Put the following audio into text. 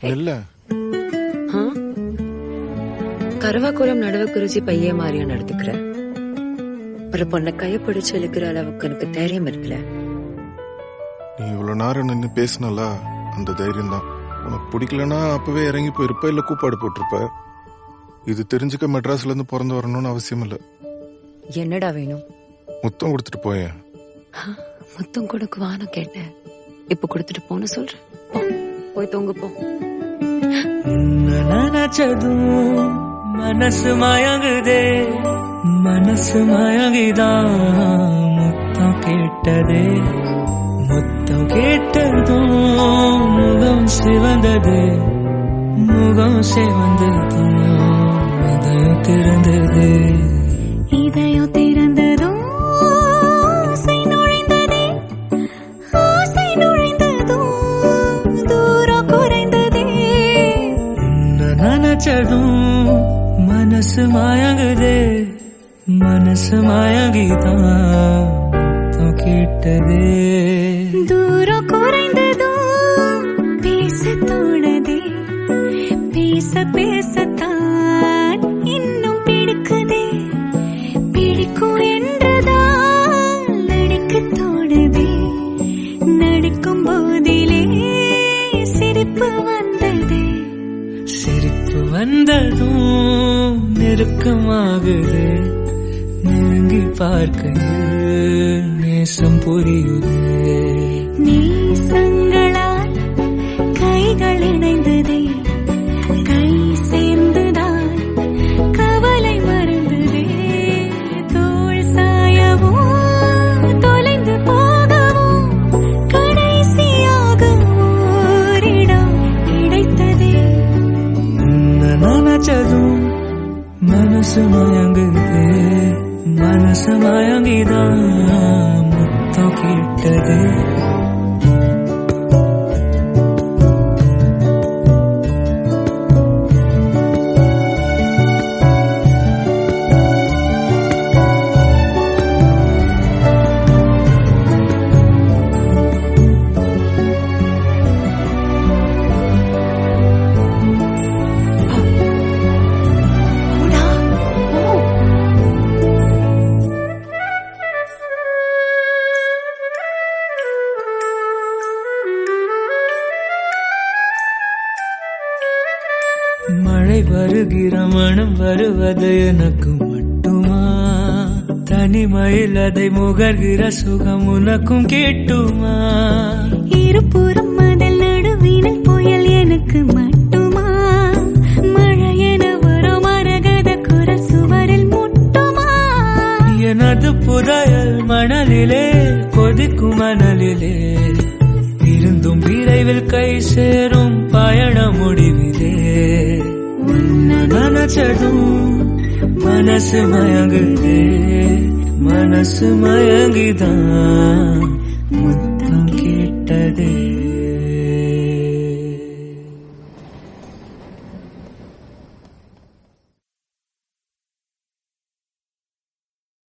இல்ல ஆ? கருவாக்குளம் நடுவ குறிச்சி பைய மாதிரியா நடந்துக்கிற ஒரு பொண்ணை கைய பிடிச்சு இழுக்கிற அளவுக்கு எனக்கு தைரியம் இருக்குல்ல நீ இவ்வளவு நேரம் நின்னு பேசினல அந்த தைரியம் தான் உனக்கு பிடிக்கலன்னா அப்பவே இறங்கி போயிருப்ப இல்ல கூப்பாடு போட்டிருப்ப இது தெரிஞ்சுக்க மெட்ராஸ்ல இருந்து பிறந்து வரணும்னு அவசியம் இல்ல என்னடா வேணும் முத்தம் கொடுத்துட்டு போயேன் முத்தம் கொடுக்கு வானம் கேட்டேன் இப்ப கொடுத்துட்டு போன சொல்றேன் போ போய் தூங்க போ உன்னை நினைச்சதும் மனசு மயங்குதே மனசு மயங்கிதான் முத்தம் கேட்டதே முத்தம் கேட்டதும் முகம் சிவந்தது முகம் சிவந்ததும் இதயம் திறந்தது இதயம் திறந்ததும் ஆசை நுழைந்ததே ஆசை நுழைந்ததும் தூரம் குறைந்ததே உன்னை நினைச்சதும் மனசு மயங்குதே மனசு மயங்கிதான் முத்தம் கேட்டதே தூரம் குறைந்ததும் பேச தோணதே பேச பேசத்தான் இன்னும் பிடிக்குதே பிடிக்கும் என்றுதான் நடிக்க தோணுதே நடிக்கும் போதிலே சிரிப்பு வந்ததே சிரிப்பு வந்ததும் நெருக்கமாகுது நெருங்கி பார்க்கையில் நேசம் புரியுது நேசங்களால் கைகள் இணைந்ததே கை சேர்ந்துதான் கவலை மறந்ததே தோள் சாயவும் தொலைந்து போகவும் கடைசியாக ஓரிடம் கிடைத்ததே உன்னை நினைச்சதும் மனசு மயங்குது மனசு மயங்கிதான் முத்தம் கேட்டது போடா போ மழை வருகிற மனம் வருவது எனக்கு மட்டுமா தனிமையில் அதை முகர்கிற சுகம் உனக்கும் கேட்டுமா இருபுறம் மதில் நடுவினில் புயல் எனக்கு மட்டுமா மழை என வரும் மரகத குரல் சுவரில் முட்டுமா எனது புதையல் மணலிலே கொதிக்கும் மணலிலே இருந்தும் விரைவில் கை சேரும் பயண முடிவிலே உன்னை நினைச்சதும் மனசு மயங்குதே மனசு மயங்கிதான் முத்தம் கேட்டதே